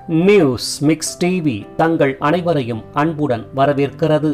news mix TV தங்கள் அனைவரையும் அன்புடன் வரவேற்கிறது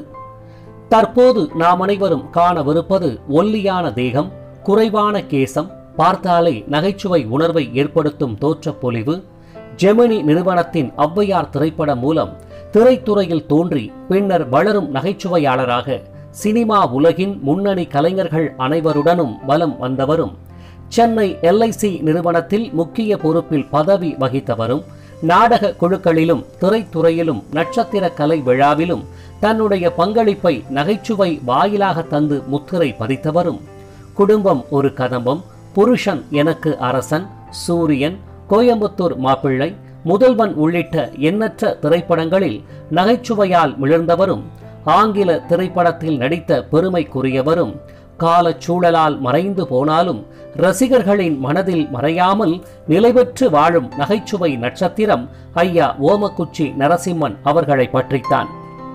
தற்போது நாம் அனைவரும் காணவிருப்பது ஒல்லியான தேகம் குறைவான கேசம் பார்த்தாலே நகைச்சுவை உணர்வை ஏற்படுத்தும் தோற்றப்பொலிவு ஜெமினி நிறுவனத்தின் ஔவையார் திரைப்படம் மூலம் திரைத்துறையில் தோன்றி பின்னர் வளரும் நகைச்சுவையாளராக சினிமா உலகின் முன்னணி கலைஞர்கள் அனைவருடனும் வலம் வந்தவரும் சென்னை எல்ஐசி நிறுவனத்தில் முக்கிய பொறுப்பில் பதவி வகித்தவரும் நாடக குழுக்களிலும் திரைத்துறையிலும் நட்சத்திர கலை விழாவிலும் தன்னுடைய பங்களிப்பை நகைச்சுவை வாயிலாக தந்து முத்திரை பதித்தவரும் குடும்பம் ஒரு கதம்பம் புருஷன் எனக்கு அரசன் சூரியன் கோயம்புத்தூர் மாப்பிள்ளை முதல்வன் உள்ளிட்ட எண்ணற்ற திரைப்படங்களில் நகைச்சுவையால் மிளர்ந்தவரும் ஆங்கில திரைப்படத்தில் நடித்த பெருமைக்குரியவரும் காலச்சூழலால் மறைந்து போனாலும் ரசிகர்களின் மனதில் மறையாமல் நிலைபெற்று வாழும் நகைச்சுவை நட்சத்திரம் ஐயா ஓமக்குச்சி நரசிம்மன் அவர்களை பற்றித்தான்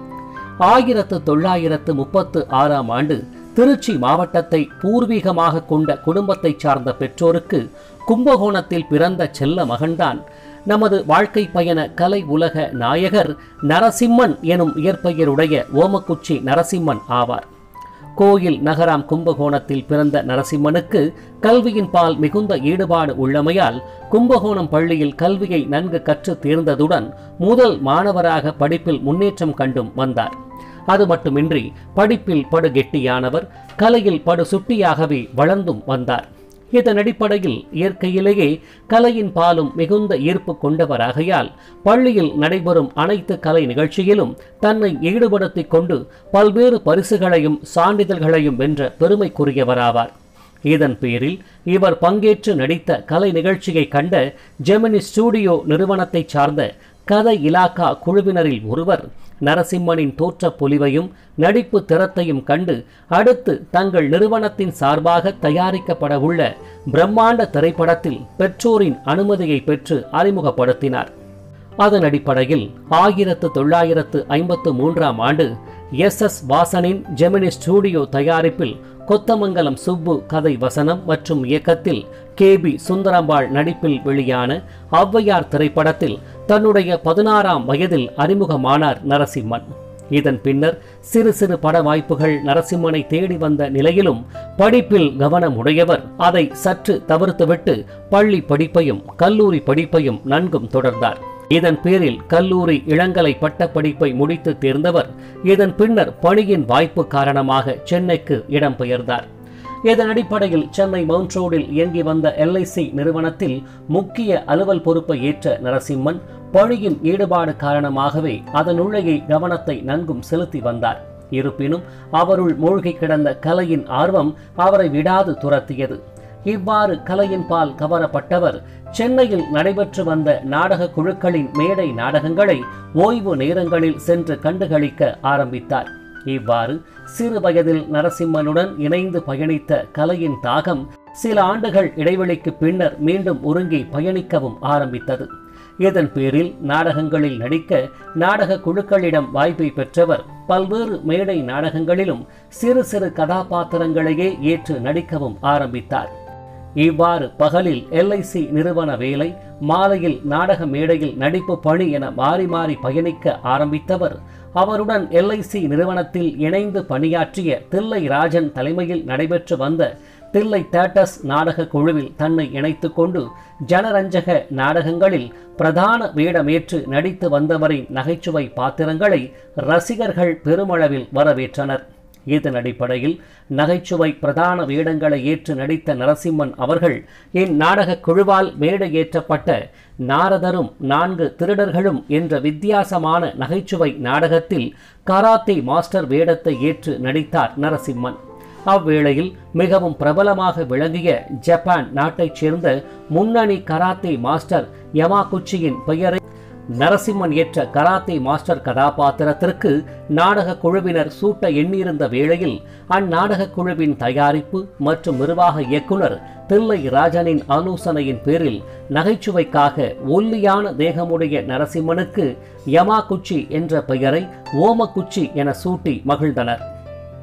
ஆயிரத்து தொள்ளாயிரத்து முப்பத்து ஆறாம் ஆண்டு திருச்சி மாவட்டத்தை பூர்வீகமாக கொண்ட குடும்பத்தைச் சார்ந்த பெற்றோருக்கு கும்பகோணத்தில் பிறந்த செல்ல மகன்தான் நமது வாழ்க்கை பயண கலை உலக நாயகர் நரசிம்மன் எனும் இயற்பெயருடைய ஓமக்குச்சி நரசிம்மன் ஆவார் கோயில் நகராம் கும்பகோணத்தில் பிறந்த நரசிம்மனுக்கு கல்வியின் பால் மிகுந்த ஈடுபாடு உள்ளமையால் கும்பகோணம் பள்ளியில் கல்வியை நன்கு கற்று தேர்ந்ததுடன் முதல் மாணவராக படிப்பில் முன்னேற்றம் கண்டும் வந்தார் அது மட்டுமின்றி படிப்பில் படு கெட்டியானவர் கலையில் படு சுட்டியாகவே வளர்ந்தும் வந்தார் இதன் அடிப்படையில் இயற்கையிலேயே கலையின் பாலும் மிகுந்த ஈர்ப்பு கொண்டவராகையால் பள்ளியில் நடைபெறும் அனைத்து கலை நிகழ்ச்சியிலும் தன்னை ஈடுபடுத்திக் கொண்டு பல்வேறு பரிசுகளையும் சான்றிதழ்களையும் வென்ற பெருமைக்குரியவராவார் இதன் பேரில் இவர் பங்கேற்று நடித்த கலை நிகழ்ச்சியை கண்ட ஜெமினி ஸ்டூடியோ நிறுவனத்தைச் சார்ந்த கதை இலாக்கா குழுவினரில் ஒருவர் நரசிம்மனின் தோற்ற பொலிவையும் நடிப்பு திறத்தையும் கண்டு அடுத்து தங்கள் நிறுவனத்தின் சார்பாக தயாரிக்கப்பட உள்ள பிரம்மாண்ட திரைப்படத்தில் பெற்றோரின் அனுமதியை பெற்று அறிமுகப்படுத்தினார் அதன் அடிப்படையில் ஆயிரத்து தொள்ளாயிரத்து ஐம்பத்து மூன்றாம் ஆண்டு எஸ் எஸ் வாசனின் ஜெமினி ஸ்டூடியோ தயாரிப்பில் கொத்தமங்கலம் சுப்பு கதை வசனம் மற்றும் இயக்கத்தில் கே பி சுந்தரம்பாள் நடிப்பில் வெளியான ஔவையார் திரைப்படத்தில் தன்னுடைய பதினாறாம் வயதில் அறிமுகமானார் நரசிம்மன் இதன் பின்னர் சிறு சிறு பட வாய்ப்புகள் நரசிம்மனை தேடி வந்த நிலையிலும் படிப்பில் கவனமுடையவர் அதை சற்று தவிர்த்துவிட்டு பள்ளி படிப்பையும் கல்லூரி படிப்பையும் நன்கும் தொடர்ந்தார் இதன் பேரில் கல்லூரி இளங்கலை பட்டப்படிப்பை முடித்து தேர்ந்தவர் இதன் பின்னர் பணியின் வாய்ப்பு காரணமாக சென்னைக்கு இடம்பெயர்ந்தார் இதன் அடிப்படையில் சென்னை மவுண்ட் ரோடில் இயங்கி வந்த எல்ஐசி நிறுவனத்தில் முக்கிய அலுவல் பொறுப்பை ஏற்ற நரசிம்மன் பணியின் ஈடுபாடு காரணமாகவே அதனுள்ளேயே கவனத்தை நன்கும் செலுத்தி வந்தார் இருப்பினும் அவருள் மூழ்கி கிடந்த கலையின் ஆர்வம் அவரை விடாது துரத்தியது இவ்வாறு கலையின் பால் கவரப்பட்டவர் சென்னையில் நடைபெற்று வந்த நாடக குழுக்களின் மேடை நாடகங்களை ஓய்வு நேரங்களில் சென்று கண்டுகளிக்க ஆரம்பித்தார் இவ்வாறு சிறு வயதில் நரசிம்மனுடன் இணைந்து பயணித்த கலையின் தாகம் சில ஆண்டுகள் இடைவெளிக்கு பின்னர் மீண்டும் ஒருங்கி பயணிக்கவும் ஆரம்பித்தது இதன் பேரில் நாடகங்களில் நடிக்க நாடக குழுக்களிடம் வாய்ப்பை பெற்றவர் பல்வேறு மேடை நாடகங்களிலும் சிறு சிறு கதாபாத்திரங்களையே ஏற்று நடிக்கவும் ஆரம்பித்தார் இவ்வாறு பகலில் எல்ஐசி நிறுவன வேலை மாலையில் நாடக மேடையில் நடிப்பு பணி என மாறி மாறி பயணிக்க ஆரம்பித்தவர் அவருடன் எல்ஐசி நிறுவனத்தில் இணைந்து பணியாற்றிய தில்லை ராஜன் தலைமையில் நடைபெற்று வந்த தில்லை தேட்டர்ஸ் நாடக குழுவில் தன்னை இணைத்து கொண்டு ஜனரஞ்சக நாடகங்களில் பிரதான வேடமேற்று நடித்து வந்தவரின் நகைச்சுவை பாத்திரங்களை ரசிகர்கள் பெருமளவில் வரவேற்றனர் இதன் அடிப்படையில் நகைச்சுவை பிரதான வேடங்களை ஏற்று நடித்த நரசிம்மன் அவர்கள் இந்நாடக குழுவால் மேடையேற்றப்பட்ட நாரதரும் நான்கு திருடர்களும் என்ற வித்தியாசமான நகைச்சுவை நாடகத்தில் கராத்தே மாஸ்டர் வேடத்தை ஏற்று நடித்தார் நரசிம்மன் அவ்வேளையில் மிகவும் பிரபலமாக விளங்கிய ஜப்பான் நாட்டைச் சேர்ந்த முன்னணி கராத்தே மாஸ்டர் யமாகுச்சியின் பெயரை நரசிம்மன் ஏற்ற கராத்தே மாஸ்டர் கதாபாத்திரத்திற்கு நாடக குழுவினர் சூட்ட எண்ணியிருந்த வேளையில் அந்நாடக குழுவின் தயாரிப்பு மற்றும் நிர்வாக இயக்குனர் தில்லை ராஜனின் ஆலோசனையின் பேரில் நகைச்சுவைக்காக ஒல்லியான தேகமுடைய நரசிம்மனுக்கு யமாகுச்சி என்ற பெயரை ஓமகுச்சி என சூட்டி மகிழ்ந்தனர்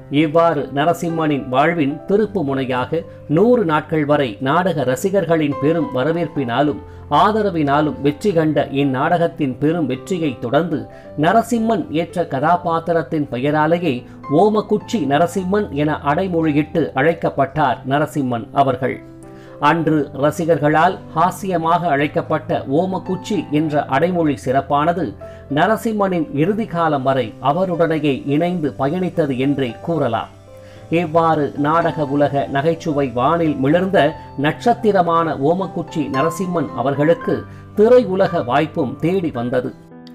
இவ்வாறு நரசிம்மனின் வாழ்வின் திருப்பு முனையாக நூறு நாட்கள் வரை நாடக ரசிகர்களின் பெரும் வரவேற்பினாலும் ஆதரவினாலும் வெற்றி கண்ட இந்நாடகத்தின் பெரும் வெற்றியை தொடர்ந்து நரசிம்மன் ஏற்ற கதாபாத்திரத்தின் பெயராலேயே ஓமகுச்சி நரசிம்மன் என அடைமொழியிட்டு அழைக்கப்பட்டார் நரசிம்மன் அவர்கள் அன்று ரசிகர்களால் ஹாஸ்யமாக அழைக்கப்பட்ட ஓமகுச்சி என்ற அடைமொழி சிறப்பானது நரசிம்மனின் இறுதி காலம் வரை அவருடனேயே இணைந்து பயணித்தது என்றே கூறலாம் இவ்வாறு நாடக உலக நகைச்சுவை வானில் மிளர்ந்த நட்சத்திரமான ஓமக்குச்சி நரசிம்மன் அவர்களுக்கு திரை உலக வாய்ப்பும் தேடி வந்தது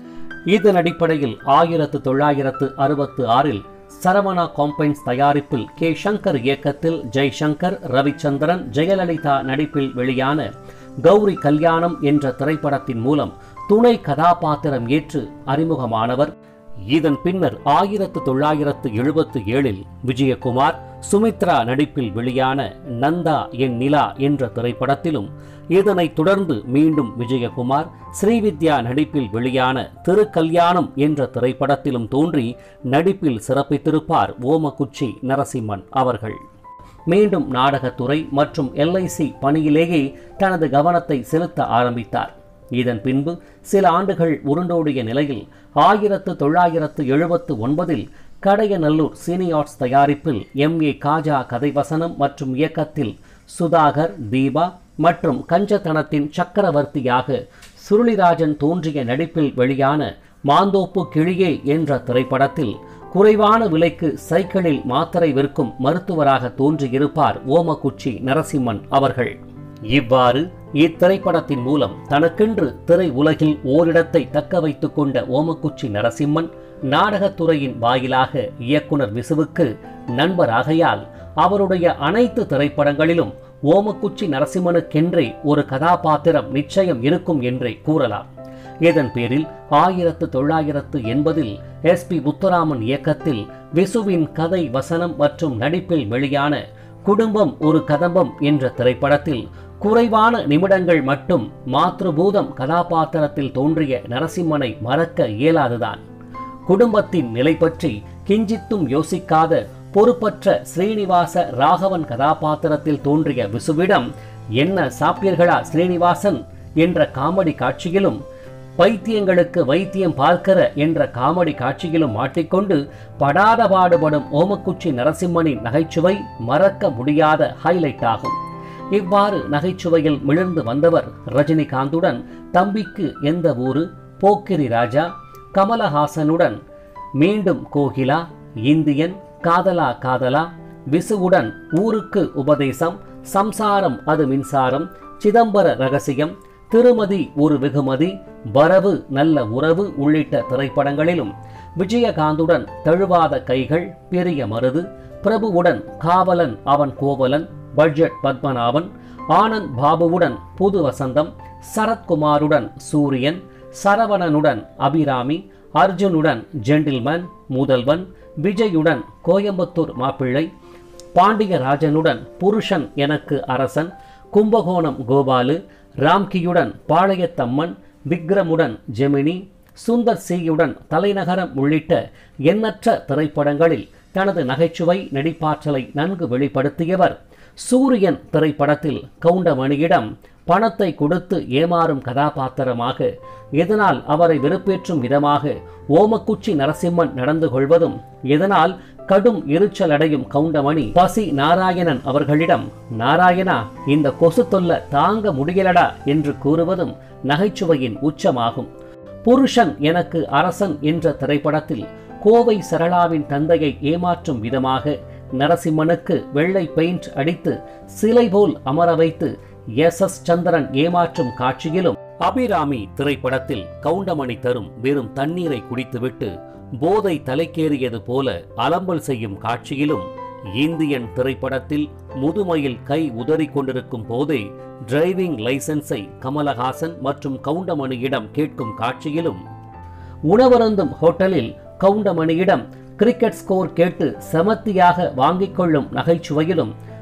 இதன் அடிப்படையில் ஆயிரத்து தொள்ளாயிரத்து அறுபத்து ஆறில் சரவணா காம்பைன்ஸ் தயாரிப்பில் கே சங்கர் இயக்கத்தில் ஜெய்சங்கர் ரவிச்சந்திரன் ஜெயலலிதா நடிப்பில் வெளியான கௌரி கல்யாணம் என்ற திரைப்படத்தின் மூலம் துணை கதாபாத்திரம் ஏற்று அறிமுகமானவர் இதன் பின்னர் ஆயிரத்து தொள்ளாயிரத்து எழுபத்து ஏழில் விஜயகுமார் சுமித்ரா நடிப்பில் வெளியான நந்தா என் நிலா என்ற திரைப்படத்திலும் இதனைத் தொடர்ந்து மீண்டும் விஜயகுமார் ஸ்ரீவித்யா நடிப்பில் வெளியான திருக்கல்யாணம் என்ற திரைப்படத்திலும் தோன்றி நடிப்பில் சிறப்பித்திருப்பார் ஓமகுச்சி நரசிம்மன் அவர்கள் மீண்டும் நாடகத்துறை மற்றும் எல்ஐசி பணியிலேயே தனது கவனத்தை செலுத்த ஆரம்பித்தார் இதன் பின்பு சில ஆண்டுகள் உருண்டோடிய நிலையில் ஆயிரத்து தொள்ளாயிரத்து எழுபத்து ஒன்பதில் கடையநல்லூர் சீனியார்ட்ஸ் தயாரிப்பில் எம் ஏ காஜா கதைவசனம் மற்றும் இயக்கத்தில் சுதாகர் தீபா மற்றும் கஞ்சத்தனத்தின் சக்கரவர்த்தியாக சுருளிராஜன் தோன்றிய நடிப்பில் வெளியான மாந்தோப்பு கிளியே என்ற திரைப்படத்தில் குறைவான விலைக்கு சைக்கிளில் மாத்திரை விற்கும் மருத்துவராக தோன்றியிருப்பார் ஓமகுச்சி நரசிம்மன் அவர்கள் இவ்வாறு இத்திரைப்படத்தின் மூலம் தனக்கென்று திரை உலகில் ஓரிடத்தை தக்க வைத்துக் கொண்ட ஓமக்குச்சி நரசிம்மன் நாடகத்துறையின் வாயிலாக இயக்குனர் விசுவுக்கு நண்பராகையால் அவருடைய அனைத்து திரைப்படங்களிலும் ஓமக்குச்சி நரசிம்மனுக்கென்றே ஒரு கதாபாத்திரம் நிச்சயம் இருக்கும் என்றே கூறலாம் இதன் பேரில் ஆயிரத்து தொள்ளாயிரத்து எண்பதில் எஸ் பி முத்துராமன் இயக்கத்தில் விசுவின் கதை வசனம் மற்றும் நடிப்பில் வெளியான குடும்பம் ஒரு கதம்பம் என்ற திரைப்படத்தில் குறைவான நிமிடங்கள் மட்டும் மாத்ருபூதம் கதாபாத்திரத்தில் தோன்றிய நரசிம்மனை மறக்க இயலாதுதான் குடும்பத்தின் நிலை பற்றி கிஞ்சித்தும் யோசிக்காத பொறுப்பற்ற ஸ்ரீனிவாச ராகவன் கதாபாத்திரத்தில் தோன்றிய விசுவிடம் என்ன சாப்பியர்களா ஸ்ரீனிவாசன் என்ற காமெடி காட்சியிலும் பைத்தியங்களுக்கு வைத்தியம் பார்க்கிற என்ற காமெடி காட்சியிலும் மாட்டிக்கொண்டு படாத பாடுபடும் ஓமக்குச்சி நரசிம்மனின் நகைச்சுவை மறக்க முடியாத ஹைலைட் ஆகும் இவ்வாறு நகைச்சுவையில் மிளர்ந்து வந்தவர் ரஜினிகாந்துடன் தம்பிக்கு எந்த ஊரு போக்கிரி ராஜா கமலஹாசனுடன் மீண்டும் கோகிலா இந்தியன் காதலா காதலா விசுவுடன் ஊருக்கு உபதேசம் சம்சாரம் அது மின்சாரம் சிதம்பர ரகசியம் திருமதி ஒரு வெகுமதி வரவு நல்ல உறவு உள்ளிட்ட திரைப்படங்களிலும் விஜயகாந்துடன் தழுவாத கைகள் பெரிய மருது பிரபுவுடன் காவலன் அவன் கோவலன் பட்ஜெட் பத்மநாபன் ஆனந்த் பாபுவுடன் புது வசந்தம் சரத்குமாருடன் சூரியன் சரவணனுடன் அபிராமி அர்ஜுனுடன் ஜென்டில்மேன் முதல்வன் விஜயுடன் கோயம்புத்தூர் மாப்பிள்ளை பாண்டியராஜனுடன் புருஷன் எனக்கு அரசன் கும்பகோணம் கோபாலு ராம்கியுடன் பாளையத்தம்மன் விக்ரமுடன் ஜெமினி சுந்தர் சியுடன் தலைநகரம் உள்ளிட்ட எண்ணற்ற திரைப்படங்களில் தனது நகைச்சுவை நடிப்பாற்றலை நன்கு வெளிப்படுத்தியவர் சூரியன் திரைப்படத்தில் கவுண்டமணியிடம் பணத்தை கொடுத்து ஏமாறும் கதாபாத்திரமாக இதனால் அவரை வெறுப்பேற்றும் விதமாக ஓமக்குச்சி நரசிம்மன் நடந்து கொள்வதும் இதனால் கடும் எரிச்சல் அடையும் கவுண்டமணி பசி நாராயணன் அவர்களிடம் நாராயணா இந்த கொசு தொல்ல தாங்க முடியலடா என்று கூறுவதும் நகைச்சுவையின் உச்சமாகும் புருஷன் எனக்கு அரசன் என்ற திரைப்படத்தில் கோவை சரளாவின் தந்தையை ஏமாற்றும் விதமாக நரசிம்மனுக்கு வெள்ளை பெயிண்ட் அடித்து சிலை போல் அமர வைத்து எஸ் எஸ் சந்திரன் ஏமாற்றும் காட்சியிலும் அபிராமி திரைப்படத்தில் கவுண்டமணி தரும் வெறும் தண்ணீரை குடித்துவிட்டு போதை தலைக்கேறியது போல அலம்பல் செய்யும் காட்சியிலும் இந்தியன் திரைப்படத்தில் முதுமையில் கை உதறிக் கொண்டிருக்கும் போதே டிரைவிங் லைசன்ஸை கமலஹாசன் மற்றும் கவுண்டமணியிடம் கேட்கும் காட்சியிலும் உணவருந்தும் ஹோட்டலில் கவுண்டமணியிடம் கிரிக்கெட் ஸ்கோர் கேட்டு செமத்தியாக வாங்கிக் கொள்ளும் நகைச்சுவையிலும்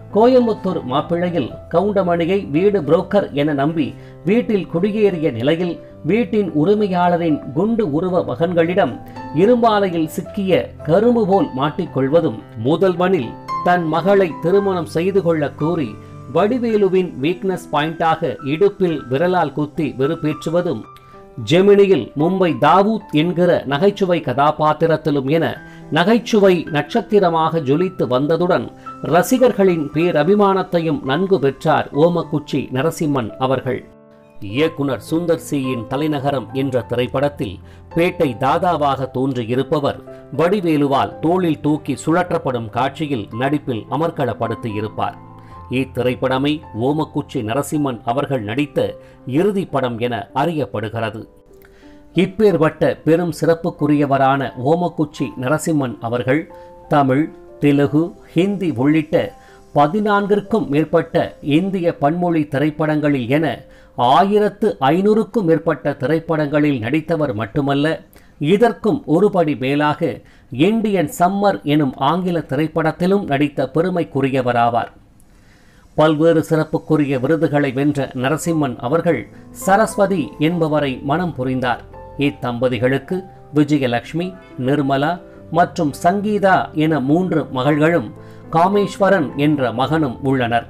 கோயம்புத்தூர் மாப்பிள்ளையில் கவுண்டமணியை வீடு புரோக்கர் என நம்பி வீட்டில் குடியேறிய நிலையில் வீட்டின் உரிமையாளரின் குண்டு உருவ மகன்களிடம் இரும்பாலையில் சிக்கிய கரும்பு போல் மாட்டிக்கொள்வதும் முதல்வனில் தன் மகளை திருமணம் செய்து கொள்ள கூறி வடிவேலுவின் வீக்னஸ் பாயிண்டாக இடுப்பில் விரலால் குத்தி வெறுப்பேற்றுவதும் ஜெமினியில் மும்பை தாவூத் என்கிற நகைச்சுவை கதாபாத்திரத்திலும் என நகைச்சுவை நட்சத்திரமாக ஜொலித்து வந்ததுடன் ரசிகர்களின் பேரபிமானத்தையும் நன்கு பெற்றார் ஓமக்குச்சி நரசிம்மன் அவர்கள் இயக்குனர் சுந்தர் சியின் தலைநகரம் என்ற திரைப்படத்தில் பேட்டை தாதாவாக தோன்றியிருப்பவர் வடிவேலுவால் தோளில் தூக்கி சுழற்றப்படும் காட்சியில் நடிப்பில் அமர்க்களப்படுத்தியிருப்பார் இத்திரைப்படமே ஓமக்குச்சி நரசிம்மன் அவர்கள் நடித்த இறுதி படம் என அறியப்படுகிறது இப்பேற்பட்ட பெரும் சிறப்புக்குரியவரான ஓமக்குச்சி நரசிம்மன் அவர்கள் தமிழ் தெலுகு ஹிந்தி உள்ளிட்ட பதினான்கிற்கும் மேற்பட்ட இந்திய பன்மொழி திரைப்படங்களில் என ஆயிரத்து ஐநூறுக்கும் மேற்பட்ட திரைப்படங்களில் நடித்தவர் மட்டுமல்ல இதற்கும் ஒருபடி மேலாக இந்தியன் சம்மர் எனும் ஆங்கில திரைப்படத்திலும் நடித்த பெருமைக்குரியவராவார் பல்வேறு சிறப்புக்குரிய விருதுகளை வென்ற நரசிம்மன் அவர்கள் சரஸ்வதி என்பவரை மனம் புரிந்தார் இத்தம்பதிகளுக்கு விஜயலட்சுமி நிர்மலா மற்றும் சங்கீதா என மூன்று மகள்களும் காமேஸ்வரன் என்ற மகனும் உள்ளனர்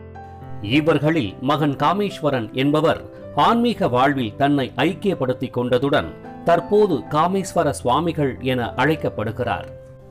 இவர்களில் மகன் காமேஸ்வரன் என்பவர் ஆன்மீக வாழ்வில் தன்னை ஐக்கியப்படுத்திக் கொண்டதுடன் தற்போது காமேஸ்வர சுவாமிகள் என அழைக்கப்படுகிறார்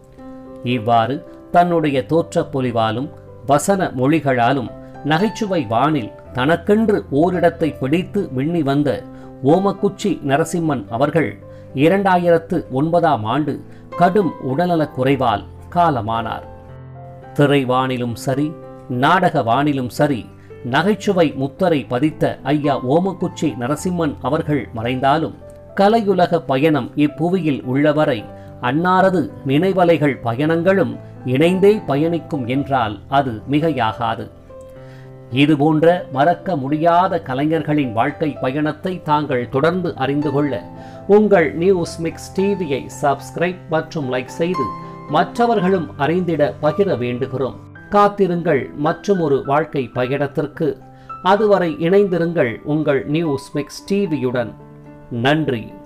இவ்வாறு தன்னுடைய தோற்றப் பொலிவாலும் வசன மொழிகளாலும் நகைச்சுவை வானில் தனக்கென்று ஓரிடத்தை பிடித்து மின்னி வந்த ஓமக்குச்சி நரசிம்மன் அவர்கள் இரண்டாயிரத்து ஒன்பதாம் ஆண்டு கடும் உடல்நலக் குறைவால் காலமானார் திரைவானிலும் சரி நாடக வானிலும் சரி நகைச்சுவை முத்தரை பதித்த ஐயா ஓமக்குச்சி நரசிம்மன் அவர்கள் மறைந்தாலும் கலையுலக பயணம் இப்புவியில் உள்ளவரை அன்னாரது நினைவலைகள் பயணங்களும் இணைந்தே பயணிக்கும் என்றால் அது மிகையாகாது இதுபோன்ற மறக்க முடியாத கலைஞர்களின் வாழ்க்கை பயணத்தை தாங்கள் தொடர்ந்து அறிந்து கொள்ள உங்கள் நியூஸ் மிக்ஸ் டிவியை சப்ஸ்கிரைப் மற்றும் லைக் செய்து மற்றவர்களும் அறிந்திட பகிர வேண்டுகிறோம் காத்திருங்கள் மற்றும் ஒரு வாழ்க்கை பயணத்திற்கு அதுவரை இணைந்திருங்கள் உங்கள் நியூஸ் மிக்ஸ் டிவியுடன் நன்றி